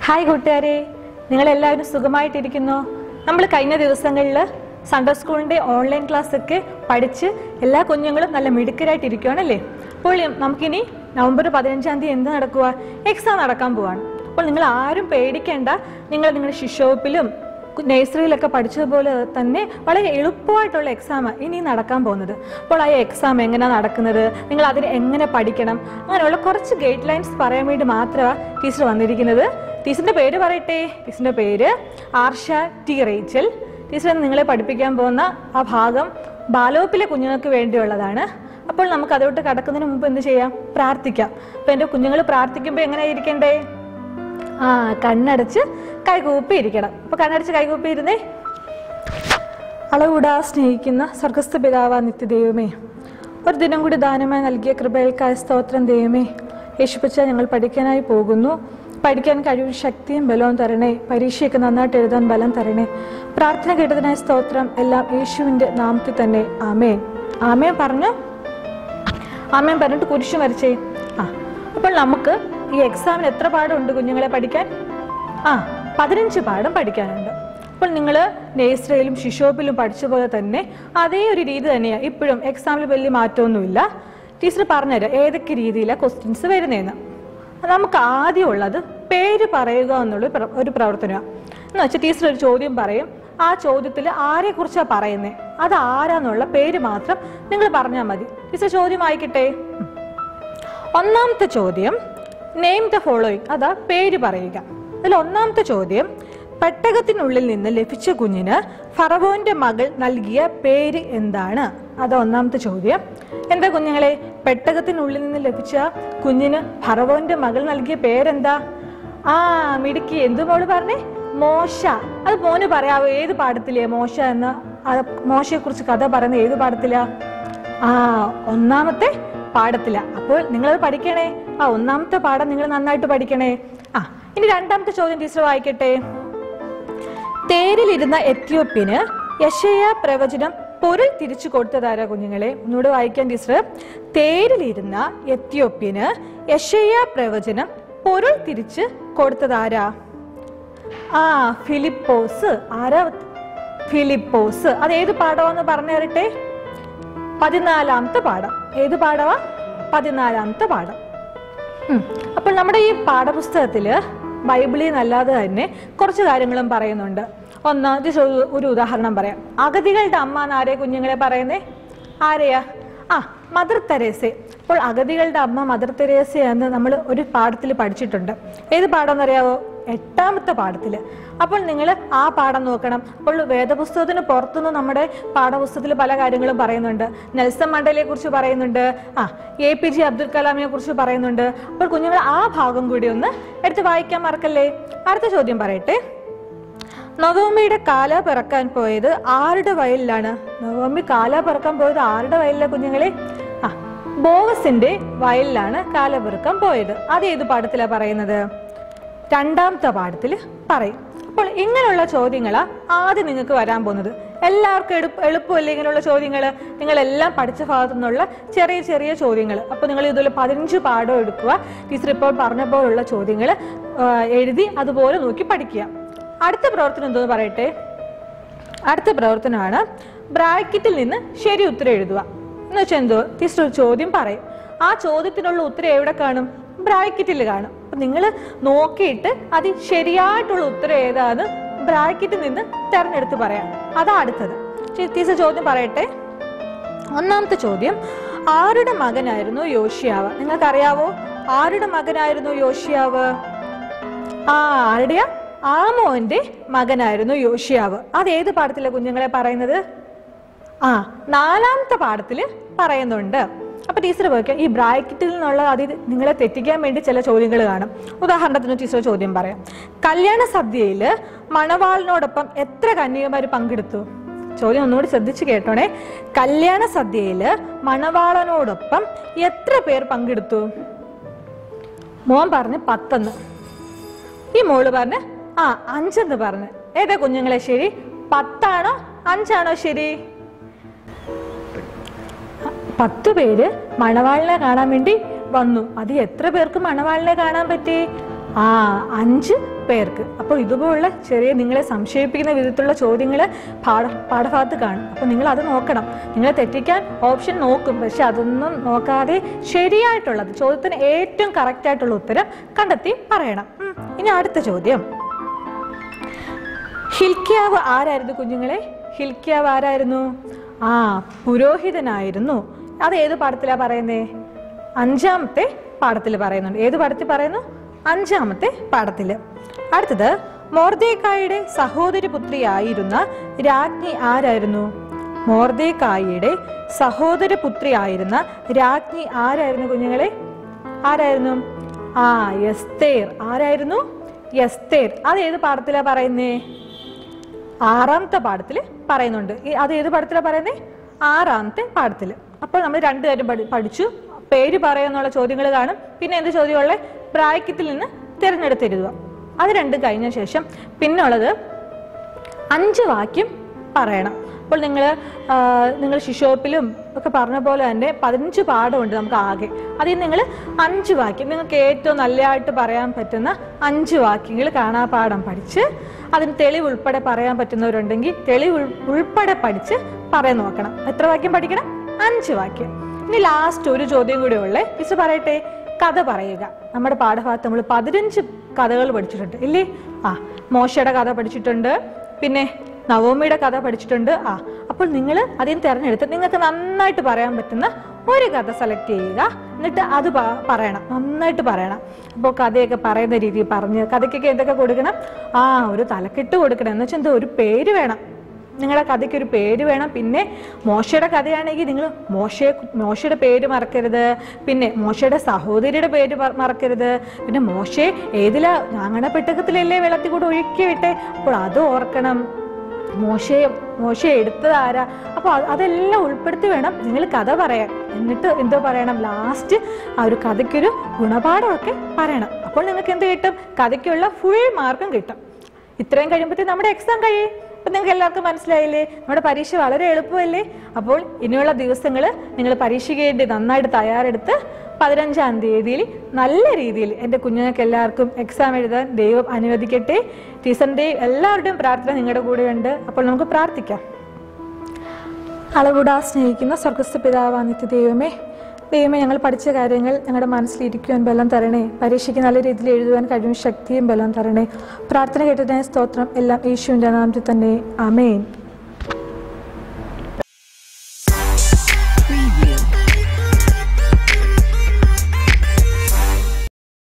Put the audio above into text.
Hi കൂട്ടുകാരെ നിങ്ങളെല്ലാവരും സുഖമായിട്ടിരിക്കുന്നു നമ്മൾ കഴിഞ്ഞ ദിവസങ്ങളിൽ സൺഡേ സ്കൂളിന്റെ ഓൺലൈൻ ക്ലാസ് ഒക്കെ പഠിച്ച് എല്ലാ കുഞ്ഞുങ്ങളും നല്ല മിടുക്കരായിട്ടിരിക്കുകയാണല്ലേ അപ്പോൾ നമുക്കിനി നവംബർ പതിനഞ്ചാം തീയതി എന്ത് നടക്കുക എക്സാം നടക്കാൻ പോവാണ് അപ്പോൾ നിങ്ങൾ ആരും പേടിക്കേണ്ട നിങ്ങൾ നിങ്ങളുടെ ശിശുവപ്പിലും നഴ്സറിയിലൊക്കെ പഠിച്ചതുപോലെ തന്നെ വളരെ എളുപ്പമായിട്ടുള്ള എക്സാം ഇനി നടക്കാൻ പോകുന്നത് അപ്പോൾ ആ എക്സാം എങ്ങനെ നടക്കുന്നത് നിങ്ങൾ അതിന് എങ്ങനെ പഠിക്കണം അങ്ങനെയുള്ള കുറച്ച് ഗൈഡ് ലൈൻസ് പറയാൻ വേണ്ടി മാത്രമാണ് ടീച്ചർ വന്നിരിക്കുന്നത് ടീച്ചറിന്റെ പേര് പറയട്ടെ ടീച്ചറിന്റെ പേര് ആർഷ ടി റേച്ചൽ ടീച്ചർ നിങ്ങളെ പഠിപ്പിക്കാൻ പോകുന്ന ആ ഭാഗം ബാലോപ്പിലെ കുഞ്ഞുങ്ങൾക്ക് വേണ്ടിയുള്ളതാണ് അപ്പോൾ നമുക്ക് അതോട്ട് കടക്കുന്നതിന് മുമ്പ് എന്ത് ചെയ്യാം പ്രാർത്ഥിക്കാം അപ്പൊ എൻ്റെ കുഞ്ഞുങ്ങൾ പ്രാർത്ഥിക്കുമ്പോൾ എങ്ങനെ ഇരിക്കണ്ടേ ആ കണ്ണടച്ച് കൈകൂപ്പി ഇരിക്കണം അപ്പൊ കണ്ണടച്ച് കൈകൂപ്പി ഇരുന്നേ അളവിടാ സ്നേഹിക്കുന്ന സ്വർഗസ്ഥ പിതാവ നിത്യദൈവമേ ഒരു ദിനം കൂടി ദാനമായി നൽകിയ കൃപകൾക്കായ സ്തോത്രം ദൈവമേ യേശുപ്പച്ച ഞങ്ങൾ പഠിക്കാനായി പോകുന്നു പഠിക്കാൻ കഴിവും ശക്തിയും ബലവും തരണേ പരീക്ഷയൊക്കെ നന്നായിട്ട് എഴുതാൻ ബലം തരണേ പ്രാർത്ഥന കേട്ടതിനായ സ്തോത്രം എല്ലാം യേശുവിന്റെ നാമത്തിൽ തന്നെ ആമേ ആമേ പറഞ്ഞു ആമേൻ പറഞ്ഞിട്ട് കുരിശു വരച്ചേ ആ അപ്പോൾ നമുക്ക് ഈ എക്സാമിന് എത്ര പാഠമുണ്ട് കുഞ്ഞുങ്ങളെ പഠിക്കാൻ ആ പതിനഞ്ച് പാഠം പഠിക്കാനുണ്ട് അപ്പോൾ നിങ്ങൾ നേഴ്സറിയിലും ശിശുവപ്പിലും പഠിച്ച പോലെ തന്നെ അതേ ഒരു രീതി തന്നെയാണ് ഇപ്പോഴും എക്സാമിൽ വലിയ മാറ്റമൊന്നുമില്ല ടീച്ചർ പറഞ്ഞുതരാം ഏതൊക്കെ രീതിയിലാണ് ക്വസ്റ്റ്യൻസ് വരുന്നതെന്ന് നമുക്ക് ആദ്യം ഉള്ളത് പേര് പറയുക എന്നുള്ള പ്ര- ഒരു പ്രവർത്തനമാണ് എന്ന് വെച്ചാൽ ടീച്ചർ ഒരു ചോദ്യം പറയും ആ ചോദ്യത്തിൽ ആരെ കുറിച്ചാണ് പറയുന്നത് അത് ആരാന്നുള്ള പേര് മാത്രം നിങ്ങൾ പറഞ്ഞാൽ മതി ടീച്ചർ ചോദ്യം വായിക്കട്ടെ ഉം. ഒന്നാമത്തെ ചോദ്യം നെയിം ദ ഫോളോയിങ് അതാ പേര് പറയുക അതിൽ ഒന്നാമത്തെ ചോദ്യം പെട്ടകത്തിനുള്ളിൽ നിന്ന് ലഭിച്ച കുഞ്ഞിന് ഫറവോന്റെ മകൾ നൽകിയ പേര് എന്താണ് അത് ഒന്നാമത്തെ ചോദ്യം എന്താ കുഞ്ഞുങ്ങളെ പെട്ടകത്തിനുള്ളിൽ നിന്ന് ലഭിച്ച കുഞ്ഞിന് ഫറവോന്റെ മകൾ നൽകിയ പേരെന്താ ആ മിടുക്കി എന്തു മോള് പറഞ്ഞേ മോശ അത് മോന് പറയാവോ ഏത് പാഠത്തിലെയാ മോശ എന്ന മോശയെ കുറിച്ച് കഥ പറയുന്ന ഏത് പാഠത്തിലാ ആ ഒന്നാമത്തെ പാഠത്തില അപ്പോൾ നിങ്ങളത് പഠിക്കണേ ആ ഒന്നാമത്തെ പാഠം നിങ്ങൾ നന്നായിട്ട് പഠിക്കണേ ആ ഇനി രണ്ടാമത്തെ ചോദ്യം ടീച്ചർ വായിക്കട്ടെ തേരിലിരുന്ന എത്യോപ്യന് യശയ പ്രവചനം പൊരുൾ തിരിച്ചു കൊടുത്തതാരാ കുഞ്ഞുങ്ങളെ ഒന്നുകൂടെ വായിക്കാൻ ടീച്ചർ തേരിലിരുന്ന എത്യോപ്യന് യശയ പ്രവചനം പൊരുൾ തിരിച്ച് കൊടുത്തതാരാ ആ ഫിലിപ്പോസ് ആരാ ഫിലിപ്പോസ് അത് ഏത് പാഠമാന്ന് പറഞ്ഞു തരട്ടെ പതിനാലാമത്തെ പാഠം ഏത് പാഠമാ പതിനാലാമത്തെ പാഠം ഉം. അപ്പോൾ നമ്മുടെ ഈ പാഠപുസ്തകത്തില് ബൈബിളിൽ നിന്നല്ലാതെ തന്നെ കുറച്ച് കാര്യങ്ങളും പറയുന്നുണ്ട് ഒന്ന് just ഒരു- ഒരു ഉദാഹരണം പറയാം അഗതികളുടെ അമ്മ എന്നാരെ കുഞ്ഞുങ്ങളെ പറയുന്നേ ആരെയാ ആ മദർ തെരേസെ അപ്പോൾ അഗതികളുടെ അമ്മ മദർ തെരേസയെന്ന് നമ്മൾ ഒരു പാഠത്തിൽ പഠിച്ചിട്ടുണ്ട് ഏത് പാഠം എന്നറിയാവോ എട്ടാമത്തെ പാഠത്തിൽ അപ്പോൾ നിങ്ങൾ ആ പാഠം നോക്കണം അപ്പോൾ വേദപുസ്തകത്തിന് പുറത്തുനിന്ന് നമ്മുടെ പാഠപുസ്തകത്തിൽ പല കാര്യങ്ങളും പറയുന്നുണ്ട് നെൽസൺ മണ്ടലയെ കുറിച്ച് പറയുന്നുണ്ട് ആ എ പി ജെ അബ്ദുൽ കലാമിനെ കുറിച്ച് പറയുന്നുണ്ട് അപ്പോൾ കുഞ്ഞുങ്ങൾ ആ ഭാഗം കൂടി ഒന്ന് എടുത്ത് വായിക്കാൻ മറക്കല്ലേ അടുത്ത ചോദ്യം പറയട്ടെ നവോമിയുടെ കാല പിറക്കാൻ പോയത് ആരുടെ വയലിലാണ് നവോമി കാല പിറക്കാൻ പോയത് ആരുടെ വയലിലാണ് കുഞ്ഞുങ്ങളെ ആ ബോവസിന്റെ വയലിലാണ് കാല പിറക്കാൻ പോയത് അത് ഏത് പാഠത്തിലാ പറയുന്നത് രണ്ടാമത്തെ പാഠത്തിൽ പറയും അപ്പോൾ ഇങ്ങനെയുള്ള ചോദ്യങ്ങളാ ആദ്യം നിങ്ങൾക്ക് വരാൻ പോകുന്നത് എല്ലാവർക്കും എളുപ്പ എളുപ്പമല്ലേ ഇങ്ങനെയുള്ള ചോദ്യങ്ങൾ നിങ്ങളെല്ലാം പഠിച്ച ഭാഗത്തു നിന്നുള്ള ചെറിയ ചെറിയ ചോദ്യങ്ങൾ അപ്പോൾ നിങ്ങൾ ഇതുപോലെ പതിനഞ്ച് പാഠം എടുക്കുക ടീച്ചർ ഇപ്പോൾ പറഞ്ഞ പോലുള്ള ചോദ്യങ്ങൾ എഴുതി അതുപോലെ നോക്കി പഠിക്കുക അടുത്ത പ്രവർത്തനം എന്തോന്ന് പറയട്ടെ അടുത്ത പ്രവർത്തനമാണ് ബ്രാക്കറ്റിൽ നിന്ന് ശരി ഉത്തരം എഴുതുക എന്ന് വെച്ചാൽ എന്തോ ടീച്ചർ ഒരു ചോദ്യം പറയും ആ ചോദ്യത്തിനുള്ള ഉത്തരം എവിടെ കാണും ബ്രാക്കറ്റിൽ കാണും അപ്പൊ നിങ്ങൾ നോക്കിയിട്ട് അത് ശരിയായിട്ടുള്ള ഉത്തരം ഏതാന്ന് ബ്രാക്കറ്റിൽ നിന്ന് തെരഞ്ഞെടുത്ത് പറയാം അതാ അടുത്തത് ചെ- ടീച്ചർ ചോദ്യം പറയട്ടെ ഒന്നാമത്തെ ചോദ്യം ആരുടെ മകനായിരുന്നു യോഷിയാവ് നിങ്ങൾക്കറിയാവോ ആരുടെ മകനായിരുന്നു യോഷിയാവ് ആ ആരുടെയാ ആമോന്റെ മകനായിരുന്നു യോഷിയാവ് അത് ഏത് പാഠത്തിലെ കുഞ്ഞുങ്ങളെ പറയുന്നത് ആ നാലാമത്തെ പാഠത്തില് പറയുന്നുണ്ട് അപ്പൊ ടീച്ചർ പോയിക്കാം ഈ ബ്രാക്കറ്റിൽ നിന്നുള്ള അത് നിങ്ങളെ തെറ്റിക്കാൻ വേണ്ടി ചില ചോദ്യങ്ങൾ കാണും ഉദാഹരണത്തിന് ടീച്ചർ ചോദ്യം പറയാം കല്യാണ സദ്യയില് മണവാളിനോടൊപ്പം എത്ര കന്യകമാര് പങ്കെടുത്തു ചോദ്യം ഒന്നുകൂടി ശ്രദ്ധിച്ച് കേട്ടോണേ കല്യാണ സദ്യയില് മണവാളനോടൊപ്പം എത്ര പേർ പങ്കെടുത്തു മോൻ പറഞ്ഞ് പത്തെന്ന് ഈ മോള് പറഞ്ഞ് ആ അഞ്ചെന്ന് പറഞ്ഞ് ഏതാ കുഞ്ഞുങ്ങളെ ശരി പത്താണോ അഞ്ചാണോ ശരി പത്ത് പേര് മണവാളിനെ കാണാൻ വേണ്ടി വന്നു അത് എത്ര പേർക്ക് മണവാളിനെ കാണാൻ പറ്റി ആ അഞ്ച് പേർക്ക് അപ്പോൾ ഇതുപോലുള്ള ചെറിയ നിങ്ങളെ സംശയിപ്പിക്കുന്ന വിധത്തിലുള്ള ചോദ്യങ്ങൾ പാഠ പാഠഭാഗത്ത് കാണും അപ്പോൾ നിങ്ങൾ അത് നോക്കണം നിങ്ങളെ തെറ്റിക്കാൻ ഓപ്ഷൻ നോക്കും പക്ഷെ അതൊന്നും നോക്കാതെ ശരിയായിട്ടുള്ളത് ചോദ്യത്തിന് ഏറ്റവും കറക്റ്റ് ആയിട്ടുള്ള ഉത്തരം കണ്ടെത്തി പറയണം ഉം. ഇനി അടുത്ത ചോദ്യം ഹിൽക്യാവ് ആരായിരുന്നു കുഞ്ഞുങ്ങളെ ഹിൽക്യാവ് ആരായിരുന്നു ആ പുരോഹിതനായിരുന്നു അത് ഏത് പാഠത്തിലാ പറയുന്നേ അഞ്ചാമത്തെ പാഠത്തിൽ പറയുന്നുണ്ട് ഏത് പാഠത്തിൽ പറയുന്നു അഞ്ചാമത്തെ പാഠത്തില് അടുത്തത് മോർദേക്കായുടെ സഹോദരി പുത്രിയായിരുന്ന രാജ്ഞി ആരായിരുന്നു മോർദേക്കായിയുടെ സഹോദര പുത്രിയായിരുന്ന രാജ്ഞി ആരായിരുന്നു കുഞ്ഞുങ്ങളെ ആരായിരുന്നു ആ എസ്തേർ ആരായിരുന്നു എസ്തേർ അത് ഏത് പാഠത്തിലാ പറയുന്നേ ആറാമത്തെ പാഠത്തിൽ പറയുന്നുണ്ട് ഈ- അത് ഏത് പാഠത്തിലാ പറയുന്നേ ആറാമത്തെ പാഠത്തിൽ അപ്പോൾ നമ്മൾ രണ്ടുപേരും പഠി- പഠിച്ചു പേര് പറയാന്നുള്ള ചോദ്യങ്ങൾ കാണും പിന്നെ എന്ത് ചോദ്യമുള്ള ബ്രാക്കറ്റിൽ നിന്ന് തിരഞ്ഞെടുത്തെഴുതുക അത് രണ്ടും കഴിഞ്ഞ ശേഷം പിന്നുള്ളത് അഞ്ച് വാക്യം പറയണം അപ്പോൾ നിങ്ങൾ നിങ്ങൾ ശിശോപ്പിലും ഒക്കെ പറഞ്ഞ പോലെ തന്നെ പതിനഞ്ച് പാഠമുണ്ട് നമുക്ക് ആകെ അതിൽ നിങ്ങൾ അഞ്ച് വാക്യം നിങ്ങൾക്ക് ഏറ്റവും നല്ലതായിട്ട് പറയാൻ പറ്റുന്ന അഞ്ച് വാക്യങ്ങൾ കാണാപാഠം പഠിച്ച് അതിന് തെളിവ് ഉൾപ്പെടെ പറയാൻ പറ്റുന്നവരുണ്ടെങ്കിൽ തെളിവ് ഉൾ- ഉൾപ്പെടെ പഠിച്ച് പറയാൻ നോക്കണം എത്ര വാക്യം പഠിക്കണം അഞ്ച് വാക്യം ഇനി ലാസ്റ്റ് ഒരു ചോദ്യം കൂടെ ഉള്ളേ മിസ് പറയട്ടെ കഥ പറയുക നമ്മുടെ പാഠഭാഗത്ത് നമ്മൾ പതിനഞ്ച് കഥകൾ പഠിച്ചിട്ടുണ്ട് ഇല്ലേ ആ മോശയുടെ കഥ പഠിച്ചിട്ടുണ്ട് പിന്നെ നവോമിയുടെ കഥ പഠിച്ചിട്ടുണ്ട് ആ അപ്പോൾ നിങ്ങൾ അതിന് തിരഞ്ഞെടുത്ത് നിങ്ങൾക്ക് നന്നായിട്ട് പറയാൻ പറ്റുന്ന ഒരു കഥ സെലക്ട് ചെയ്യുക എന്നിട്ട് അത് പ- പറയണം നന്നായിട്ട് പറയണം അപ്പോൾ കഥയൊക്കെ പറയുന്ന രീതിയിൽ പറഞ്ഞ് കഥയ്ക്കൊക്കെ എന്തൊക്കെ കൊടുക്കണം ആ ഒരു തലക്കെട്ട് കൊടുക്കണം എന്ന് വെച്ചാൽ എന്താ ഒരു പേര് വേണം നിങ്ങളുടെ കഥയ്ക്ക് ഒരു പേര് വേണം പിന്നെ മോശയുടെ കഥയാണെങ്കിൽ നിങ്ങൾ മോശയെ മോശയുടെ പേര് മറക്കരുത് പിന്നെ മോശയുടെ സഹോദരിയുടെ പേര് മറ- മറക്കരുത് പിന്നെ മോശയെ ഏതിലാ ഞാങ്ങണ പെട്ടകത്തിലല്ലേ വെള്ളത്തിൽ കൂടെ ഒഴുക്കി വിട്ടെ അപ്പോൾ അത് ഓർക്കണം മോശയെ മോശയെ എടുത്തത് ആരാ അപ്പോൾ അത് അതെല്ലാം ഉൾപ്പെടുത്തി വേണം നിങ്ങൾ കഥ പറയാൻ എന്നിട്ട് എന്തോ പറയണം ലാസ്റ്റ് ആ ഒരു കഥയ്ക്കൊരു ഗുണപാഠമൊക്കെ പറയണം അപ്പോൾ നിങ്ങൾക്ക് എന്ത് കിട്ടും കഥയ്ക്കുള്ള ഫുൾ മാർക്കും കിട്ടും ഇത്രയും കഴിയുമ്പോഴത്തേക്ക് നമ്മുടെ എക്സാം കഴിയും അപ്പൊ നിങ്ങൾക്ക് എല്ലാവർക്കും മനസ്സിലായില്ലേ നമ്മുടെ പരീക്ഷ വളരെ എളുപ്പമല്ലേ അപ്പോൾ ഇനിയുള്ള ദിവസങ്ങൾ നിങ്ങൾ പരീക്ഷയ്ക്ക് വേണ്ടി നന്നായിട്ട് തയ്യാറെടുത്ത് പതിനഞ്ചാം തീയതിയിൽ നല്ല രീതിയിൽ എൻ്റെ കുഞ്ഞുങ്ങൾക്ക് എല്ലാവർക്കും എക്സാം എഴുതാൻ ദൈവം അനുവദിക്കട്ടെ ടീച്ചറിൻ്റെയും എല്ലാവരുടെയും പ്രാർത്ഥന നിങ്ങളുടെ കൂടെയുണ്ട് അപ്പോൾ നമുക്ക് പ്രാർത്ഥിക്കാം അളവിടാ സ്നേഹിക്കുന്ന സ്വർഗസ്ഥ പിതാവാ നിത്യ ദൈവമേ ദൈവമേ ഞങ്ങൾ പഠിച്ച കാര്യങ്ങൾ ഞങ്ങളുടെ മനസ്സിലിരിക്കുവാൻ ബലം തരണേ പരീക്ഷയ്ക്ക് നല്ല രീതിയിൽ എഴുതുവാൻ കഴിവും ശക്തിയും ബലം തരണേ പ്രാർത്ഥന കേട്ടതിനെ സ്തോത്രം എല്ലാം യേശുവിൻ്റെ നാമത്തിൽ തന്നെ അമേൻ